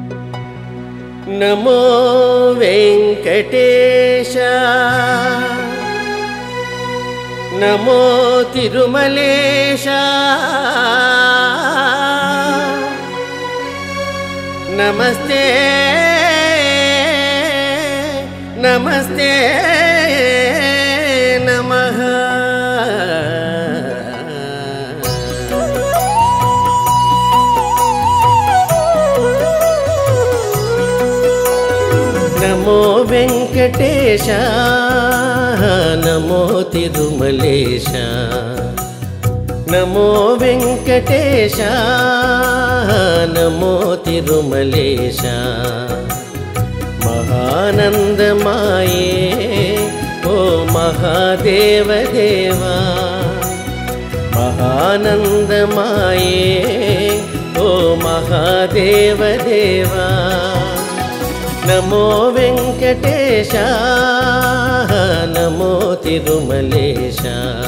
నమో వెంకటేశ నమో తిరుమలేశ నమస్తే నమస్తే నమః నమో వెంకటేశ నమో తిరుమలేశ నమో వెంకటేశ నమో తిరుమలేశ మహానందమాయే ఓ మహాదేవదేవా మహానందమాయే ఓ మహాదేవదేవా నమో వెంకటేశ నమో తిరుమలేశ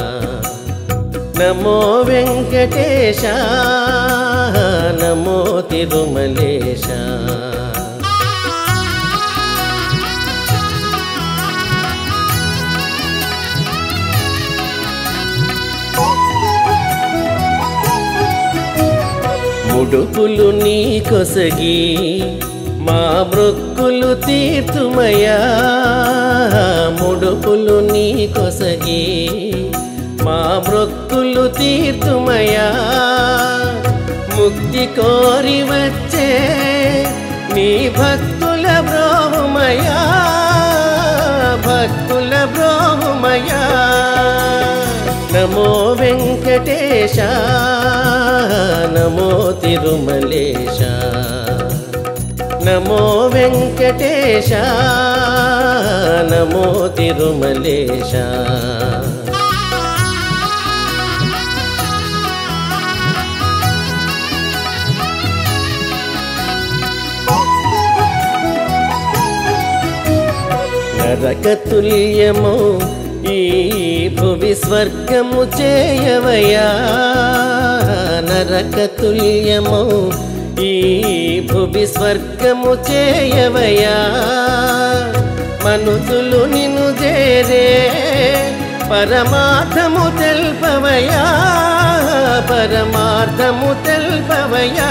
నమో వెంకటేశ నమో తిరుమలేశ ముడుపులు నీ కొసగి మా మృక్కులు తీర్తుమయా ముడుపులు నీ కొసగి మా మృక్కులు తీర్తుమయా ముక్తి కోరి వచ్చే నీ భక్తుల బ్రోహుమయా భక్తుల బ్రోహుమయా నమో వెంకటేశ నమో తిరుమలేశ నమో వెంకటేశ నమో తిరుమలేశ నరకతుల్యము ఈ భువి స్వర్గము చేయవయా నరకతుల్యము ఈ భువి స్వర్గము చేయవయా మనుషులు నిన్ను చేరే పరమార్థము తెల్పవయా పరమార్థము తెల్పవయా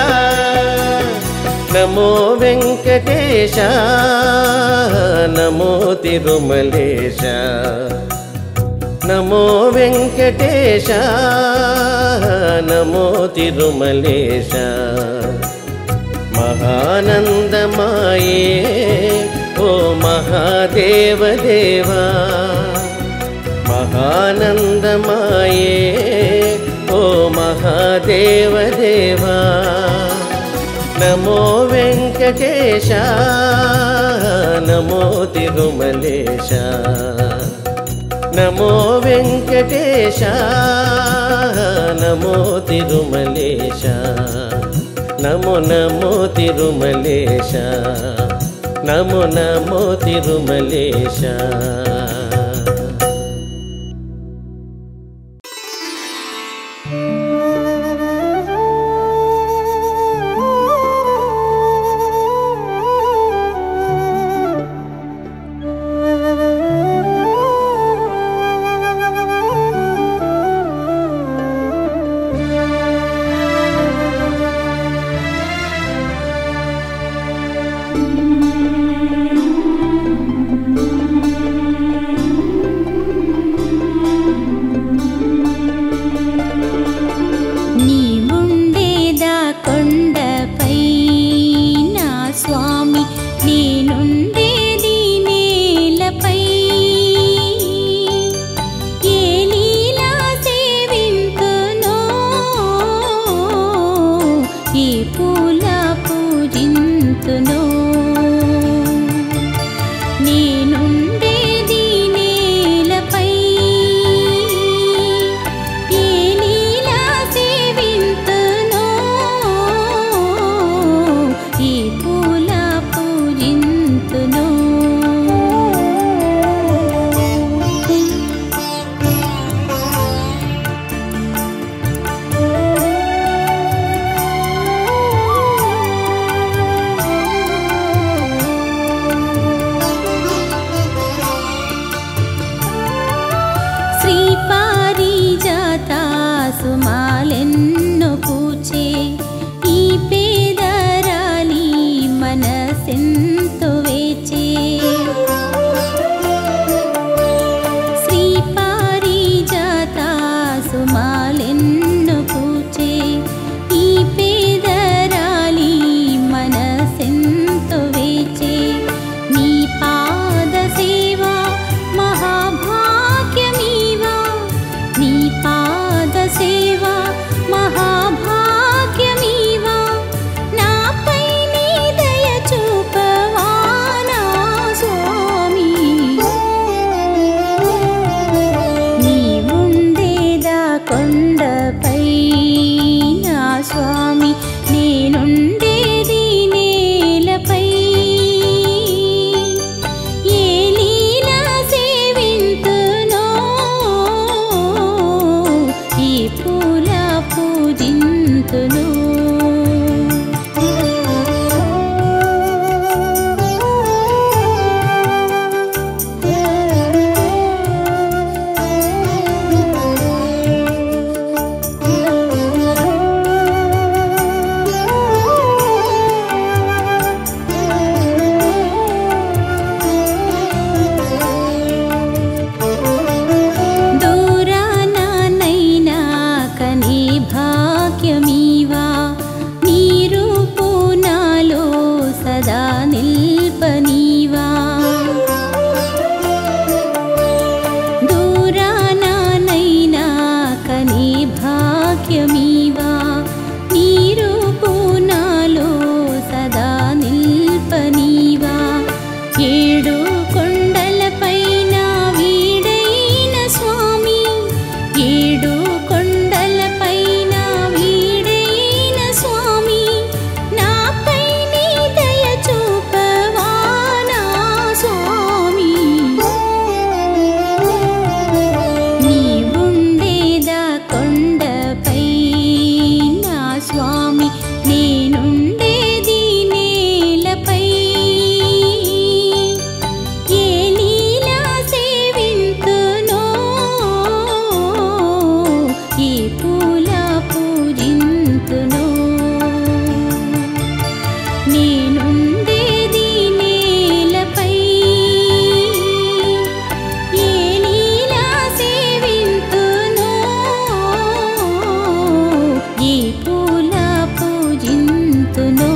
నమో వెంకటేశ నమో తిరుమలేశ నమో వెంకటేశ నమో తిరుమలేశ మహానందమాయే ఓ మహాదేవదేవా మహానందమాయే ఓ మహాదేవదేవా నమో వెంకటేశ నమో తిరుమలేశ నమో వెంకటేశ నమో తిరుమలేశ నమో నమో తిరుమలేశ నమో నమో తిరుమలేశ నీవుండేదా కొండపై నా స్వామి నేనుండేది నేలపై ఏ లీలా సేవింతునో ఏ పూల పూజింతునో నేనుండేది నేలపై ఏ లీలా సేవింతునో ఈ పూల పూజింతునో నేనుండేది నేలపై ఏ లీలా సేవింతునో ఈ పూల పూజింతునో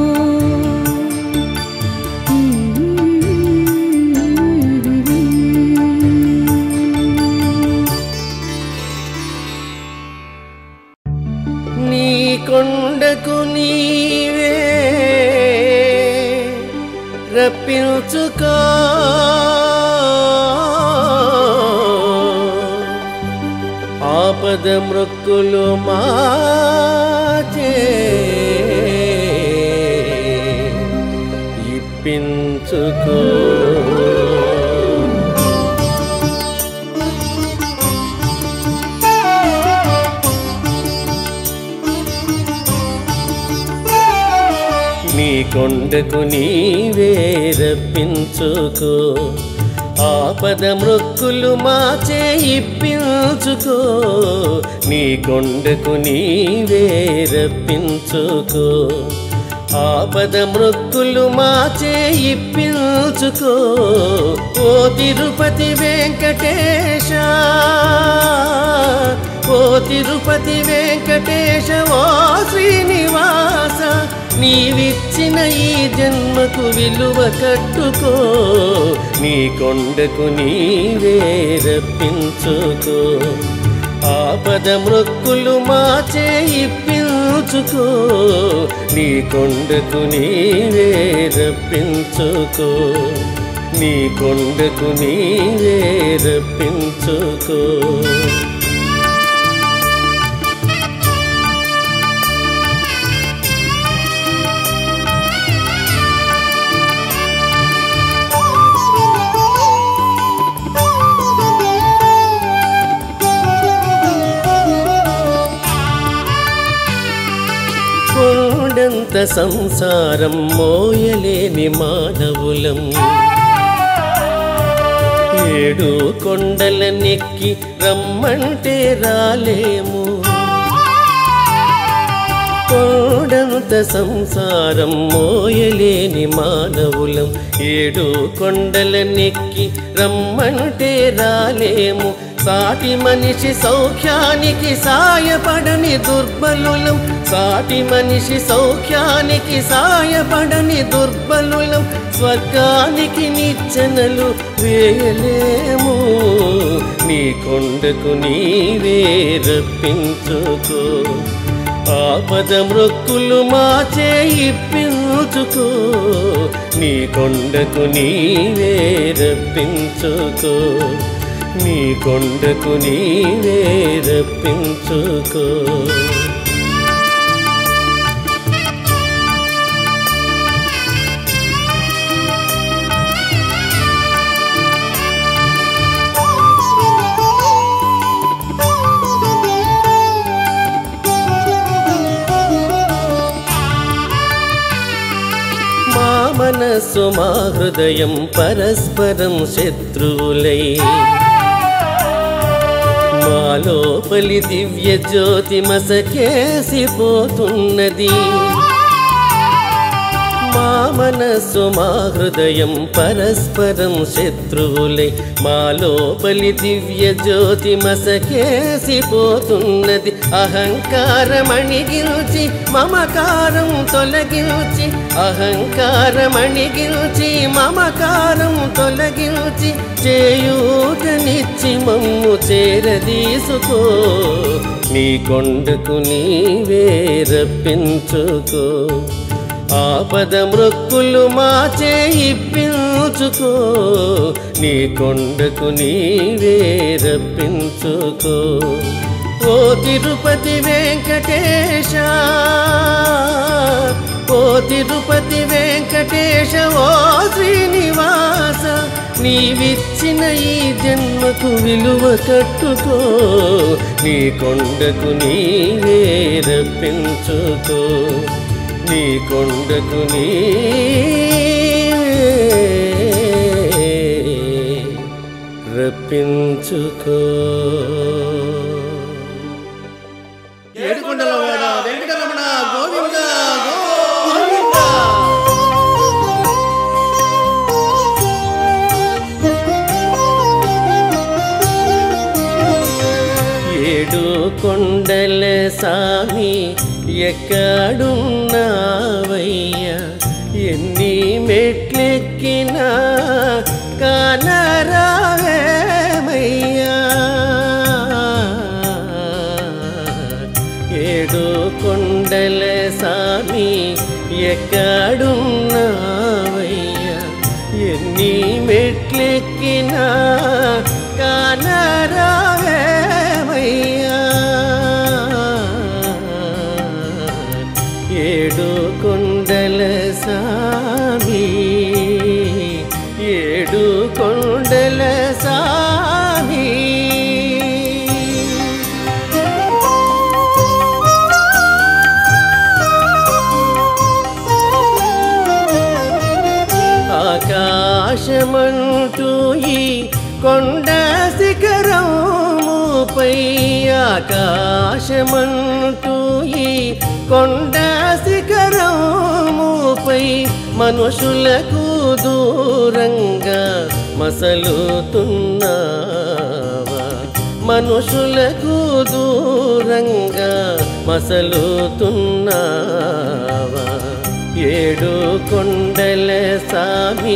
నీ కొండకు నీవే రప్పించుకో ఆపద మృక్కులు మాచే ఇప్పించుకో నీ కొండకు నీవే రప్పించుకో ఆపద మృక్కులు మాచే ఇప్పించుకో నీ కొండకు నీవే రప్పించుకో ఆపద మృక్కులు మాచే ఇప్పించుకో ఓ తిరుపతి వెంకటేశ ఓ తిరుపతి వెంకటేశ ఓ శ్రీనివాస నీవిచ్చిన ఈ జన్మకు విలువ కట్టుకో నీ కొండకు నీవే రప్పించుకో ఆపద మృక్కులు మాచే ఇప్పించుకో నీ కొండకు నీవే రప్పించుకో నీ కొండకు నీవే రప్పించుకో కొండంత సంసారం మోయలేని మానవులం ఏడు కొండల నెక్కి రమ్మంటే రాలేము కోడంత సంసారం మోయలేని మానవులం ఏడు కొండల నెక్కి రమ్మంటే రాలేము సాటి మనిషి సౌఖ్యానికి సాయపడని దుర్బలులం సాటి మనిషి సౌఖ్యానికి సాయపడని దుర్బలులం స్వర్గానికి నిచ్చెనలు వేయలేము నీ కొండకు నీవే రప్పించుకో ఆపద మృక్కులు మాచే ఇప్పించుకో నీ కొండకు నీవే రప్పించుకో నీ కొండకు నీవే రప్పించుకో మా మనస్సు మా హృదయం పరస్పరం శత్రువులై మా లోపలి దివ్య జ్యోతి మసకేసిపోతున్నది మా మనస్సు మా హృదయం పరస్పరం శత్రువులై మా లోపలి దివ్య జ్యోతి మసకేసిపోతున్నది అహంకారమణిగిల్చి మమకారం తొలగించి అహంకారమణిగిల్చి మమకారం తొలగించి చేయూతనిచ్చి మమ్ము చేరదీసుకో నీ కొండకు నీవే రప్పించుకో ఆపద మృక్కులు మాచే ఇప్పించుకో నీ కొండకు నీవే రప్పించుకో ఓ తిరుపతి వెంకటేశ ఓ తిరుపతి వెంకటేశ ఓ శ్రీనివాస నీవిచ్చిన ఈ జన్మకు విలువ కట్టుకో నీ కొండకు నీవే రప్పించుకో నీ కొండకు నీవే రప్పించుకో ఏడుకొండలవాడ వెంకటరమణ గోవింద గోవింద కొండల సామి ఎక్కడున్నావయ్యా ఎన్ని మెట్లెక్కినా కానరావేమయ్యా ఏడు కొండల సామి ఎక్కడున్నావయ్యా ఎన్ని మెట్లెక్కినా కానరావేమయ్యా ఏడు కొండల సామి ఏడు కొండల సామి ఆకాశమంటూ ఈ కొండ శిఖరముపై ఆకాశమంటూ ఈ కొండ శిఖరముపై మనుషులకు దూరంగా మసలుతున్నావా మనుషులకు దూరంగా మసలుతున్నావా ఏడు కొండల సామి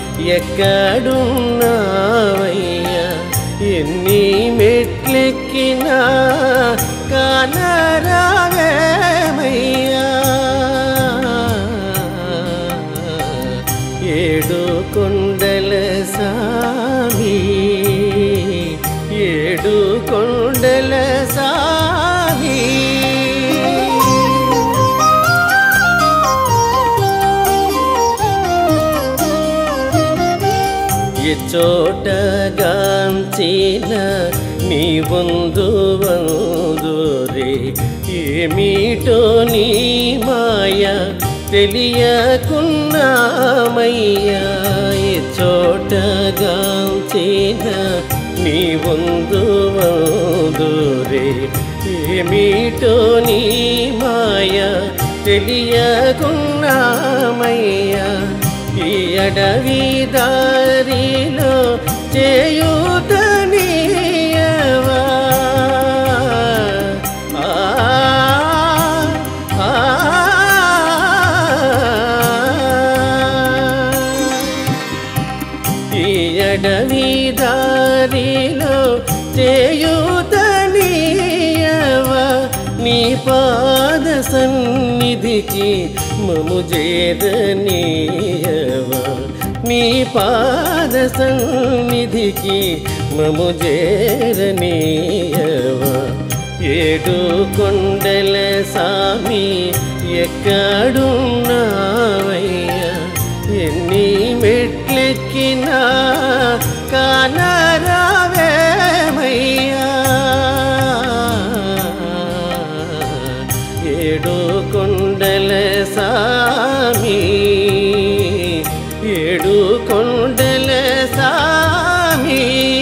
ఎక్కడున్నావయ్యా ఎన్ని మెట్లెక్కినా కానరావేమయ్యా ఏడు కొండల సామి ఏడు కొండల సామి చోటగాంచిన నీ వందు వందురే ఏమిటో నీ మాయ తెలియకున్నామయ్యా ఈ చోటగాంచిన నీ వందు వందురే ఏమిటో నీ మాయ తెలియకున్నామయ్యా ఈ అడవి దారిలో చేయూతనీయవా ఆ, ఆ, ఈ అడవి దారిలో చేయూతనీయవా నీ పాద సన్నిధికి మము చేరనీయవా నీ పాద సన్నిధికి మము చేరనీయవా ఏడు కొండల సామి ఎక్కడున్నావయ్యా ఎన్ని మెట్లెక్కినా కానరావేమయ్యా ఏడు కొండల సామి ఏడు కొండల సామి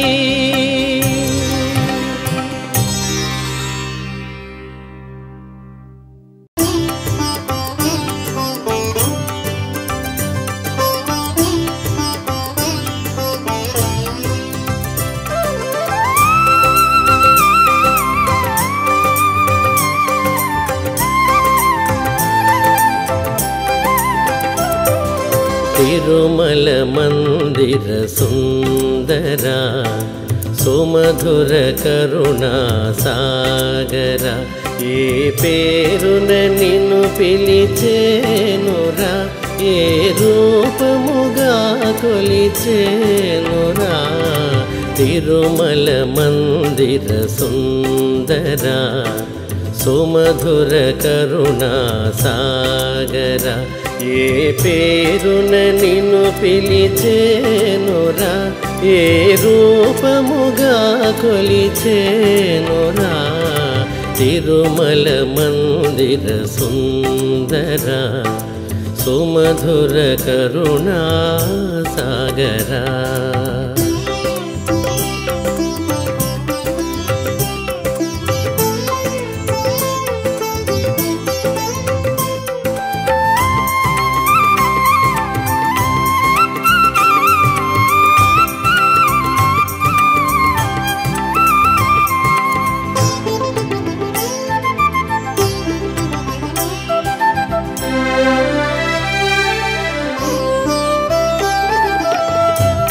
తిరుమల మందిర సుందర సుమధుర కరుణా సాగర ఏ పేరున నిన్ను పిలిచేనురా ఏ రూపముగా కొలిచేనురా తిరుమల మందిర సుందర సుమధుర కరుణా సాగర ఏ పేరున నిన్ను పిలిచేనురా ఏ రూపముగా కొలిచేనురా తిరుమల మందిర సుందర సుమధుర కరుణా సాగరా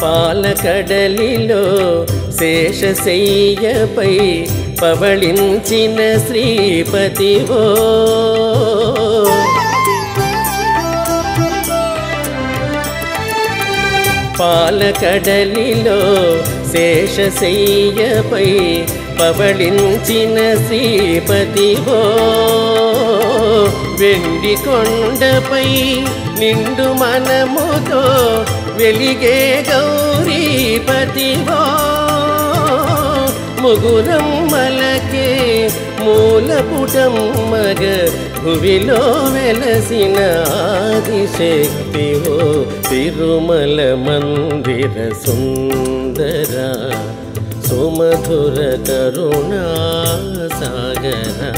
పాలకడలిలో శేషశయ్యపై పవళించిన శ్రీపతివో పాలకడలిలో శేషశయ్యపై పవళించిన శ్రీపతివో వెండి కొండపై నిండు మనముతో వెలిగే గౌరీపతివో ముగురమ్మలకే మూలపుటం మగ భువిలో వెలసిన ఆదిశక్తివో తిరుమల మందిర సుందర సుమధుర కరుణా సాగరా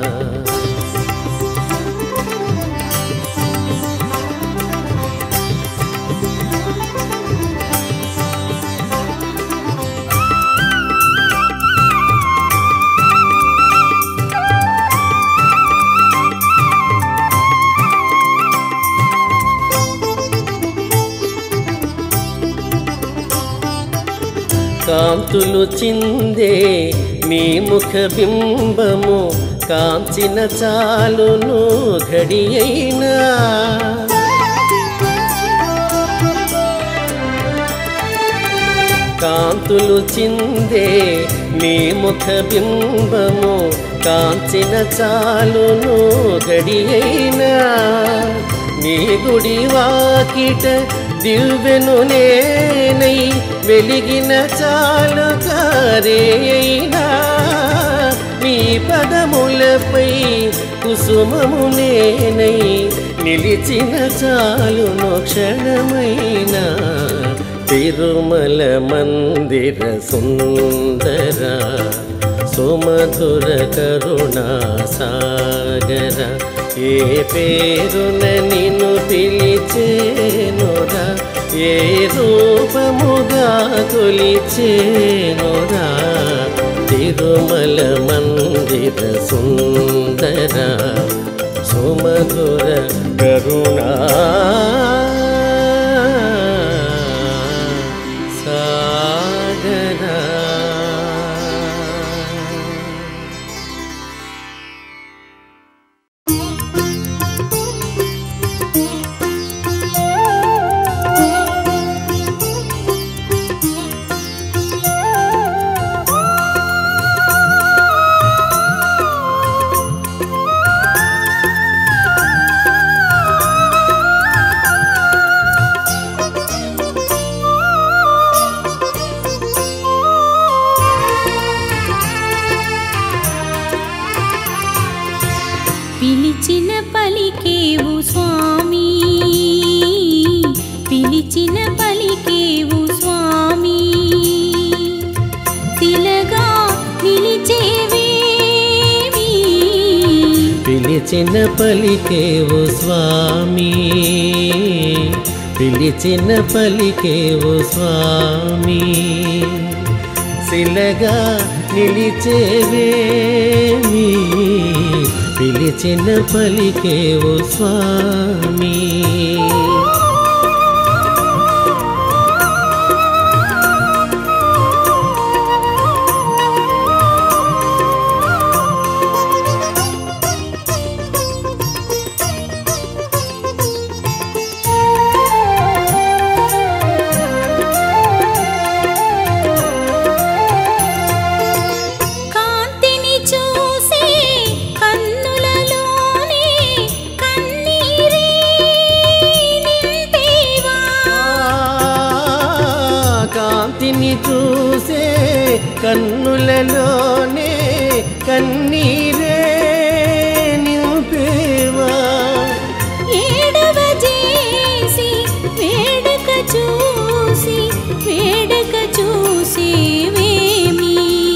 కాంతులు చిందే నీ ముఖ బింబము కాంచిన చాలును ఘడి అయినా కాంతులు చిందే నీ ముఖ బింబము కాంచిన చాలును గడి అయినా నీ గుడి వాకిట దివ్వెను నేనై వెలిగిన చాలు కారే అయినా నీ పదములపై కుసుమము నేనై నిలిచిన చాలును క్షణమైనా తిరుమల మందిర సుందర సుమధుర కరుణా సాగర ఏ పేరున నిన్ను పిలిచేనురా ఏ రూపముగా కొలిచేనురా తిరుమల మందిర సుందర సుమధుర కరుణా సాగరా పిలిచిన పలికేవు స్వామి పిలిచిన పలికేవు స్వామి శిలగా నిలిచేవేమి పిలిచిన పలికేవు స్వామి పిలిచిన పలికేవు స్వామి శిలగా నిలిచేవేమి పిలిచిన పలికేవు స్వామి కాంతిని చూసే కన్నులలోనే కన్నీరే నింపేవా కాంతిని చూసే కన్నులలోనే కన్నీరే నింపేవా ఏడవ చేసి వేడుక చూసి వేడుక చూసేవేమి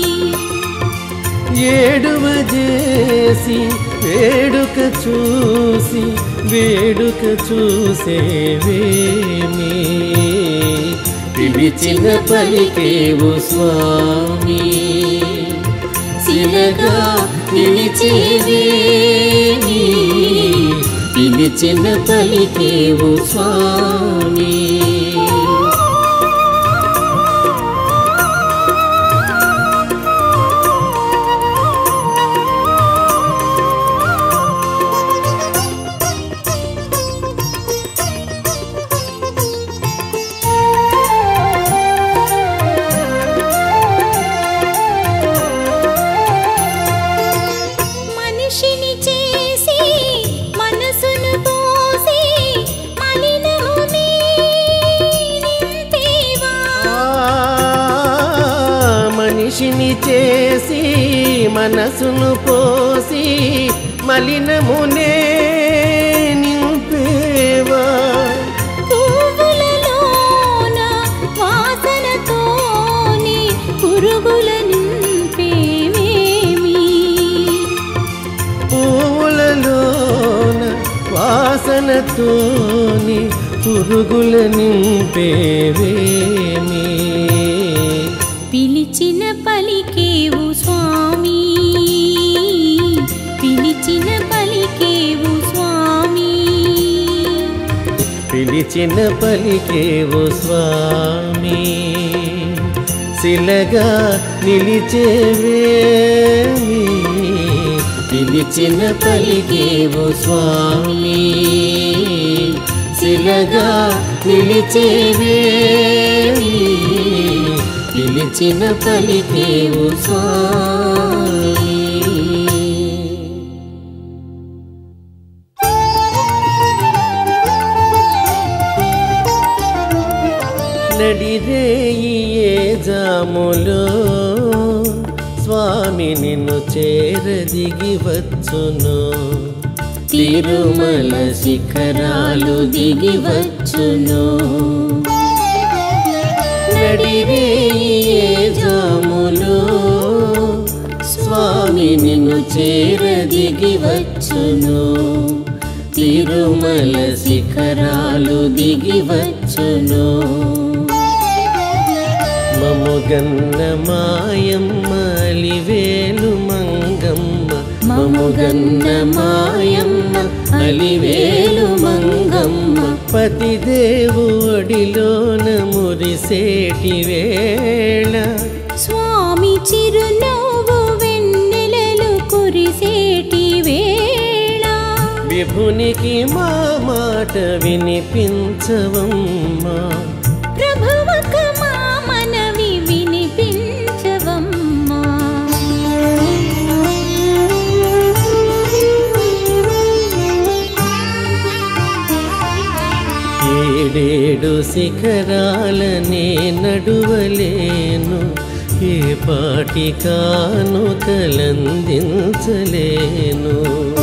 ఏడువ చేసి వేడుక చూసి వేడుక చూసేవేమి పిలిచిన పలికేవు స్వామి శిలగా నిలిచేవేమి పిలిచిన పలికేవు స్వామి చేసి మనసును పోసి మలినమునే నింపేవా పువ్వులలోన వాసనతోని పురుగుల నింపేవేమి పూలలోన వాసనతోని పురుగుల నింపేవేమి పిలిచిన పలికేవు స్వామి పిలిచిన పలికేవు స్వామి పిలిచిన పలికేవు స్వామి శిలగా నిలిచేవేమి పిలిచిన పలికేవు స్వామి శిలగా నిలిచేవేమి పిలిచిన పలికేవు స్వామి నడిరేయి ఏ జాములో స్వామి నిన్ను చేరదిగి వచ్చును తిరుమల శిఖరాలు దిగి వచ్చును నడిరేయి ఏ జాములో స్వామి నిన్ను చేరదిగి వచ్చును తిరుమల శిఖరాలు దిగి వచ్చును మముగన్న మాయమ్మ అలివేలు మంగమ్మ మముగన్న మాయమ్మ అలివేలు మంగమ్మ పతిదేవు ఒడిలోన మురిసేటి వేళ స్వామి చిరునవ్వు వెన్నెలలు కురిసేటి వేళ విభునికి మా మాట వినిపించవమ్మా ప్రభువక మా మనవి వినిపించవమ్మా ఏడేడు శిఖరాలనే నడువలేను ఏ పాటి కాను కలందించలేను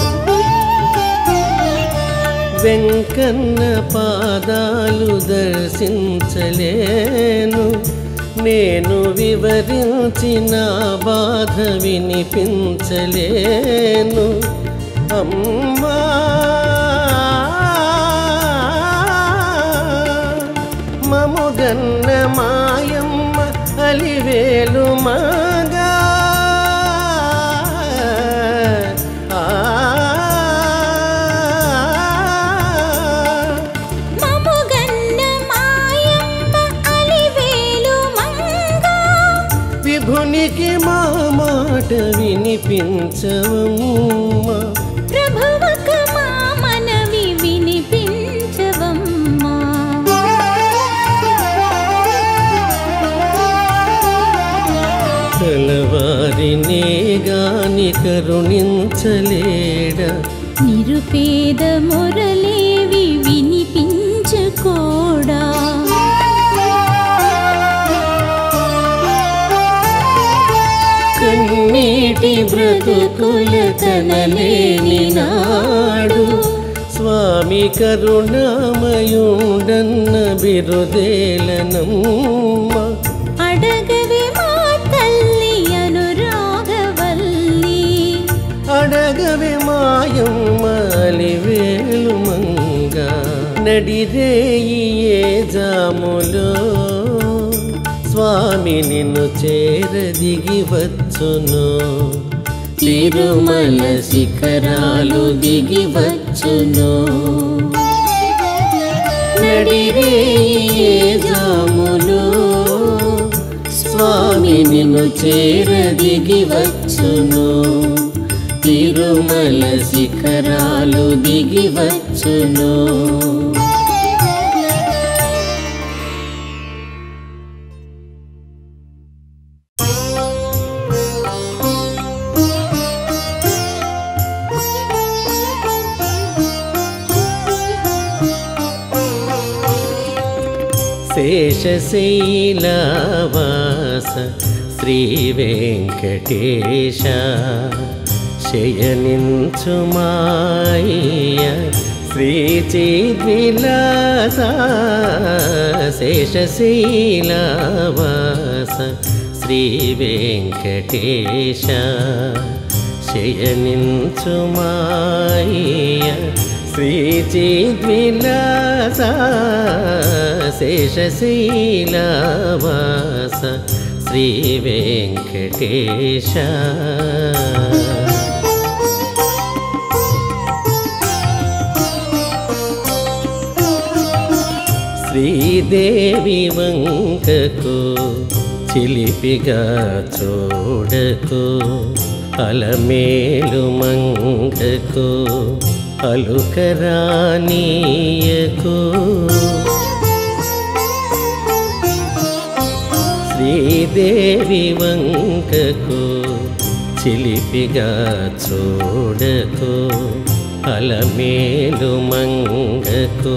వెంకన్న పాదాలు దర్శించలేను నేను వివరించిన బాధ వినిపించలేను అమ్మా మముగన్న మాయమ్మ అలివేలు మగా ఆ మముగన్న మాయమ్మ అలివేలు మంగా విభునికి మా మాట వినిపించవమ్మా ప్రభువక మా మనవి వినిపించవమ్మా కలవారినే గాని కరుణించలేడా నిరుపేద మొరలేవి వినిపించకోడా కన్నీటి బ్రతుకుల కనలేని నాడు స్వామి కరుణామయుండన్న బిరుదేలనమ్మ అడగవే మా తల్లి అనురాగవల్లి అడగవే మాయమ్మలి వేలు మంగ నడిరేయి ఏ జాములో స్వామి నిన్ను చేరదిగి వచ్చును తిరుమల శిఖరాలు దిగి వచ్చును నడిరేయి ఏ జాములో స్వామి నిన్ను చేరదిగి వచ్చును తిరుమల శిఖరాలు దిగి వచ్చును శేషశైలవాస శ్రీ వెంకటేశ శయనించుమాయ శ్రీ చిద్విలాస శేషశీలవాస శ్రీ వెంకటేశ శయనించుమాయ శ్రీ చిద్విలాస శేషశీలవాస శ్రీ వెంకటేశ శ్రీదేవి వంకకు చిలిపిగా చూడకు అలమేలు మంగకు అలుకరానీయకు శ్రీదేవి వంకకు చిలిపిగా చూడకు అలమేలు మంగకు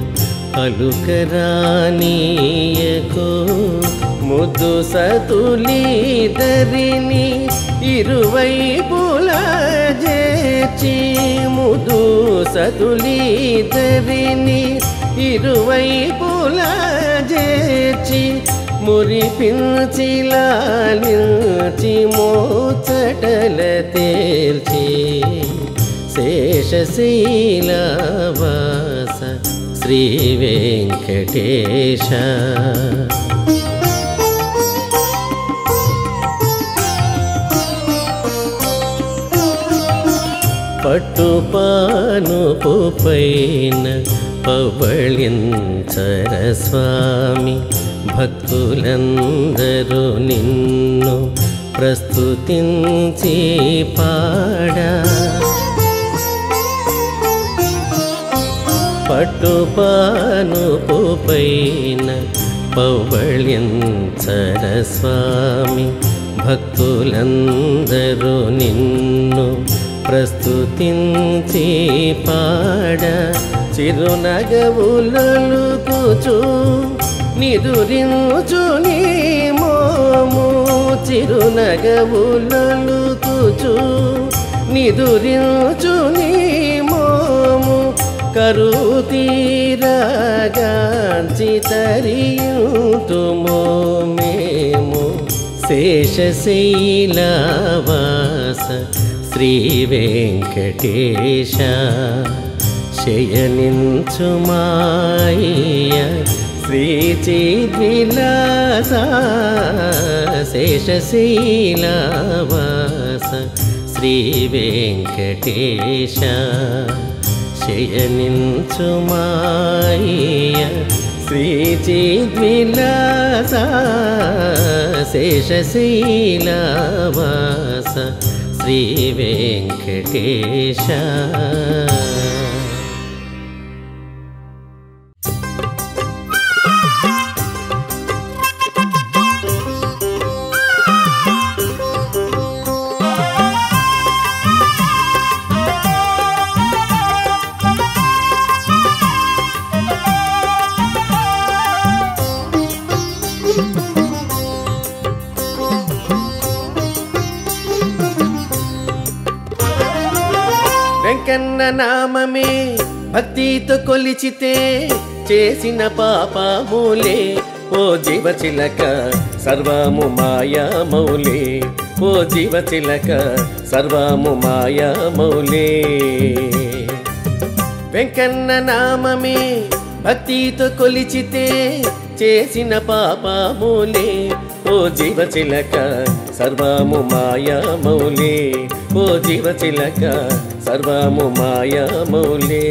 అలుకరానీయకు ముద్దు సతులీదరిని ఇరువైపుల చేర్చి ముదు సతులీదరిని ఇరువైపుల చేర్చి మురిపించి లాలించి మోచటల తేల్చి శేషశీలవాస శ్రీ వెంకటేశ పట్టుపానుపు పైన పవళించర స్వామి భక్తులందరూ నిన్ను ప్రస్తుతించి పాడా పట్టుపానుపు పైన పవళించర స్వామి భక్తులందరూ నిన్ను ప్రస్తుతించి పాడ చిరునగవులలుకుచు నిదురించు నీ మోము చిరునగవులలుకుచు నిదురించు నీ మోము కరుతీరగాంచి తరియుతుమో మేము శేషశైలవాస శ్రీ వెంకటేశ శయనించుమాయ శ్రీ చిద్విలాస శేషశైలవాస శ్రీ వెంకటేశ శయనించుమాయ శ్రీ చిద్విలాస శేషశీలవాస శ్రీ వెంకటేశ వెంకన్న నామమే భక్తితో కొలిచితే చేసిన పాపములే ఓ జీవ చిలక సర్వము మాయా మౌలే ఓ జీవ చిలక సర్వము మాయా మౌలే వెంకన్న నామమే భక్తితో కొలిచితే చేసిన పాపములే ఓ జీవ చిలక సర్వము మాయా మౌలే ఓ జీవ చిలక సర్వము మాయా మౌలే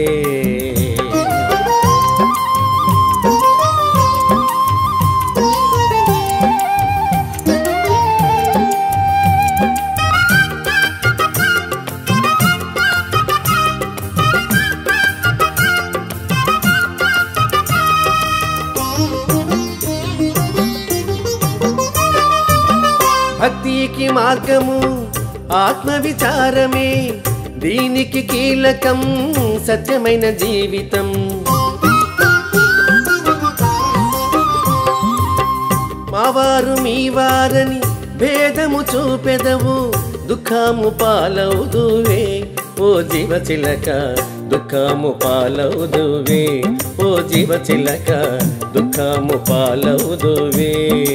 భక్తికి మార్గము ఆత్మ విచారమే దీనికి కీలకం సత్యమైన జీవితం మావారు మీ వారని భేద తేటము చూపెదవు దుఃఖము పాలవుదువే ఓ జీవ చిలక దుఃఖము పాలవుదువే ఓ జీవ చిలక దుఃఖము పాలవుదువే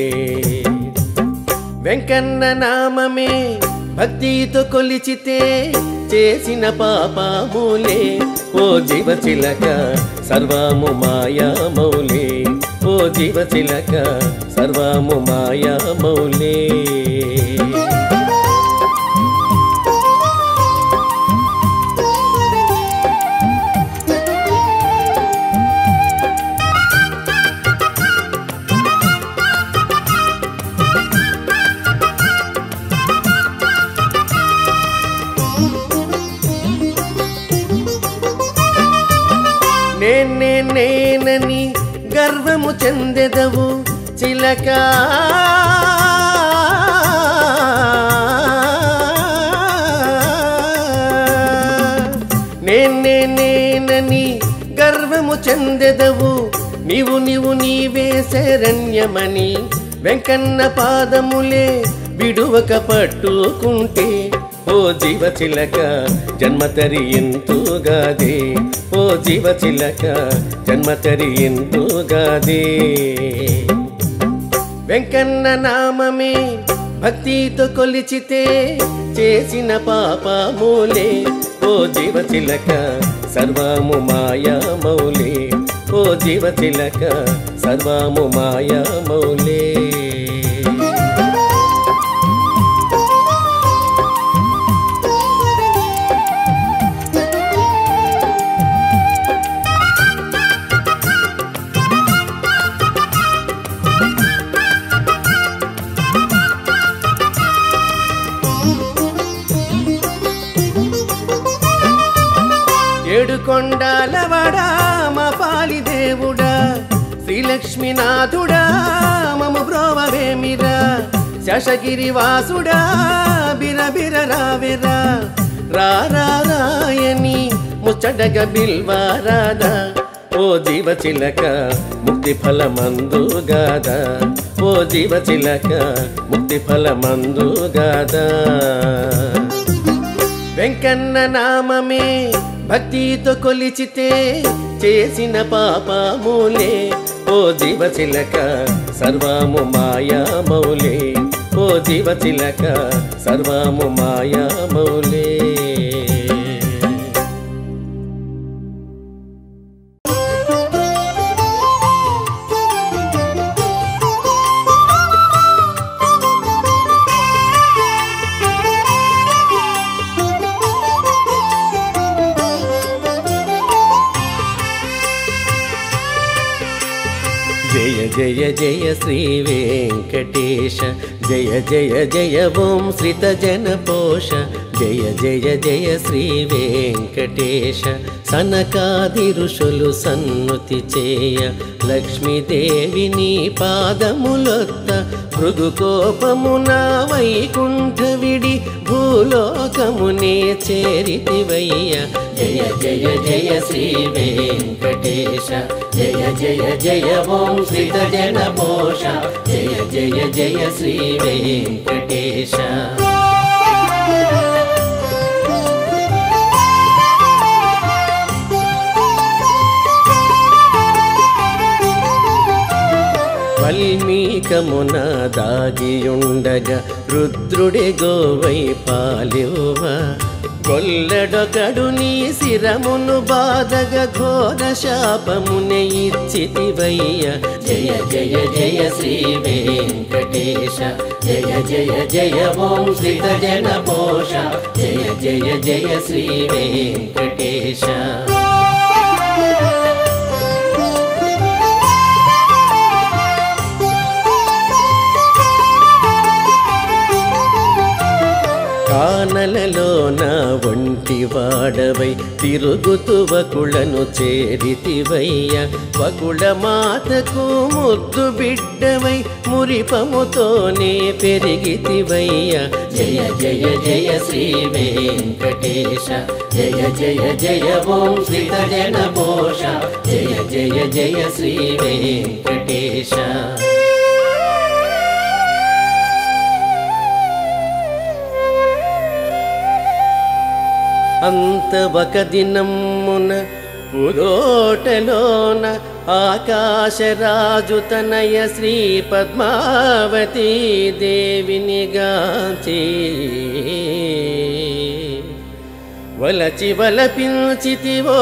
వెంకన్న నామమే భక్తితో కొలిచితే చేసిన పాపములే ఓ జీవ చిలక సర్వము మాయా మౌలే ఓ జీవ చిలక సర్వము మాయా మౌలే నేనే నేనని గర్వము చెందెదవు చిలక నేనే నేనని గర్వము చెందెదవు నీవు నీవు నీవే శరణ్యమని వెంకన్న పాదములే విడువక పట్టుకుంటే ఓ జీవ చిలక జన్మతరి ఎంతుగాదే ఓ జీవ చిలక జన్మతరి ఎంతుగాదే వెంకన్న నామమే భక్తితో కొలిచితే చేసిన పాపములే ఓ జీవ చిలక సర్వము మాయా మౌలే ఓ జీవ చిలక సర్వము మాయా మౌలే ఏడు కొండాలవాడా మా పాలి దేవుడా శ్రీలక్ష్మీనాథుడా మము బ్రోవవేమిరా శశగిరి వాసుడా బిరబిర రావెరా రారాయని ముచ్చటగ బిల్వారాదా ఓ జీవ చిలక ముక్తి ఫలమందు గాదా ఓ జీవ చిలక ముక్తి ఫలమందు గాదా వెంకన్న నామమే భక్తితో కొలిచితే చేసిన పాపములే ఓ జీవ చిలక సర్వము మాయా మౌలే ఓ జీవ చిలక సర్వము మాయా మౌలే జయ జయ జయ శ్రీ వెంకటేశ జయ జయ జయ ఓం శ్రిత జన పోష జయ జయ జయ శ్రీ వెంకటేశ సనకాది ఋషులు సన్నుతి చేయ లక్ష్మీదేవిని పాదములొత్త మృదుకోపమున వైకుంఠ విడి భూలోకమునే చేరితివయ్య జయ జయ జయ శ్రీ వెంకటేశ జయ జయ జయ ఓం శ్రీత జన పోష జయ జయ జయ శ్రీ వెంకటేశ వల్మీకమున దాగియుండగా రుద్రుడి గోవై పాలివ కొల్లడొకడు నీ శిరమును బాధగ ఘోర శాపమునే ఇచ్చితివయ్య జయ జయ జయ శ్రీ వెంకటేశ జయ జయ జయ ఓం శ్రీత జన పోష జయ జయ జయ శ్రీ వెంకటేశ కానలలోన ఒంటి వాడవై తిరుగుతు వకుళను చేరితివయ్య వకుళ మాతకు ముద్దు బిడ్డవై మురిపముతోనే పెరిగితివయ్య జయ జయ జయ శ్రీ వెంకటేశ జయ జయ జయ ఓం శ్రీత జన పోష జయ జయ జయ శ్రీ వెంకటేశ అంత ఒక దినమున పుదోటలోన ఆకాశరాజు తనయ శ్రీ పద్మావతీ దేవిని గాంచి వలచి వలపించితివో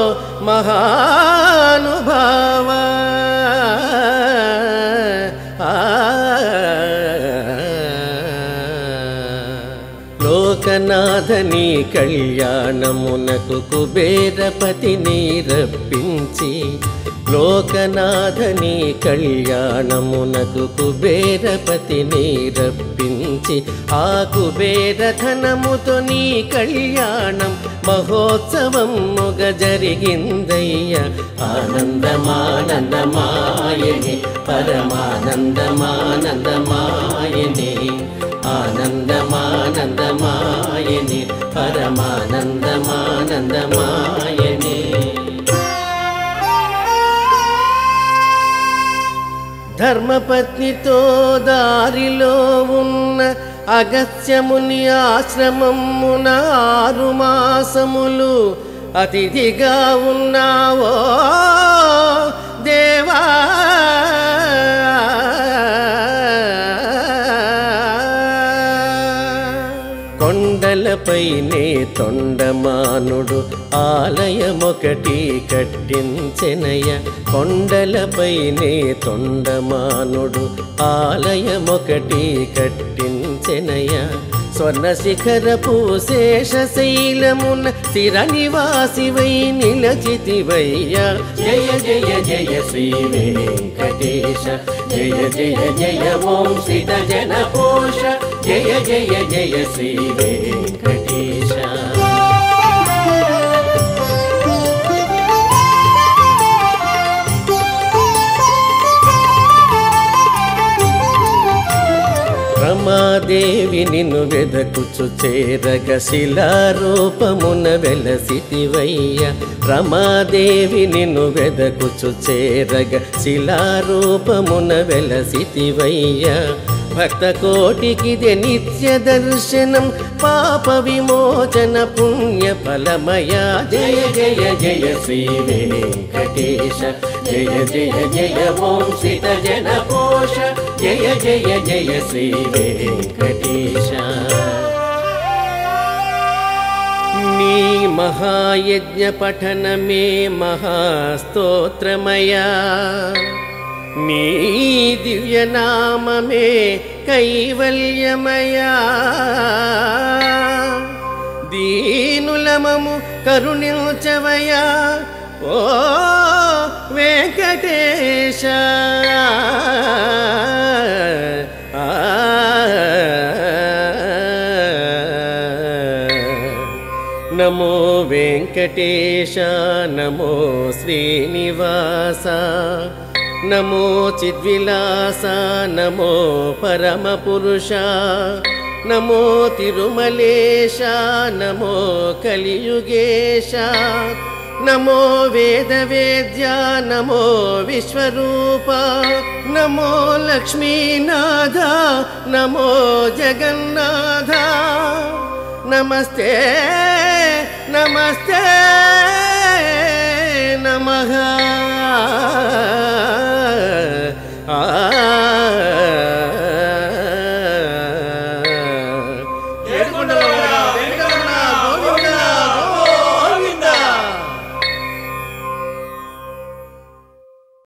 మహానుభావ లోకనాథని కళ్యాణమునకు కుబేరపతిని రప్పించి లోకనాథని కళ్యాణమునకు కుబేరపతిని రప్పించి ఆ కుబేర ధనముతో నీ కళ్యాణం మహోత్సవం మొగ జరిగిందయ్య ఆనందమానందమాయని పరమానందమానందమాయని ఆనందమానందమాయని పరమానందమానందమాయని ధర్మపత్నితో దారిలో ఉన్న అగత్యముని ఆశ్రమమున ఆరు మాసములు అతిథిగా ఉన్నావో దేవా కొండలపైనే తొండమానుడు ఆలయమొకటి కట్టించెనయ కొండలపైనే తొండమానుడు ఆలయమొకటి కట్టించెనయ స్వర్ణ శిఖరపు శేషశైలమున స్థిర నివాసివై నిలచితివయ్యా జయ జయ జయ శ్రీ వెంకటేశ జయ జయ జయ ఓం శ్రీత జన పోష జయ జయ జయ శ్రీ వెంకటేశ రమాదేవి నిన్ను వెదకుచు చేరగ శిలారూపమున వెలసితివయ్య రమాదేవి నిన్ను వెదకుచు చేరగ శిలారూపమున వెలసితివయ్య భక్త కోటికిదే నిత్య దర్శనం పాప విమోచన పుణ్య ఫలమయ జయ జయ జయ శ్రీ వెంకటేశ జయ జయ జయ ఓం శ్రీత జన పోష జయ జయ జయ శ్రీ వెంకటేశ నీ మహాయజ్ఞ పఠనమే మహాస్తోత్రమయా నీ దివ్యనామమే కైవల్యమయా దీనులమము కరుణించవయా ఓ వెంకటేశ నమో వెంకటేశ నమో శ్రీనివాస నమో చిద్విలాస నమో పరమపురుష నమో తిరుమలేశ నమో కలియుగేశ నమో వేదవేద్య నమో విశ్వరూప నమో లక్ష్మీనాథ నమో జగన్నాథ నమస్తే నమస్తే నమః ఆ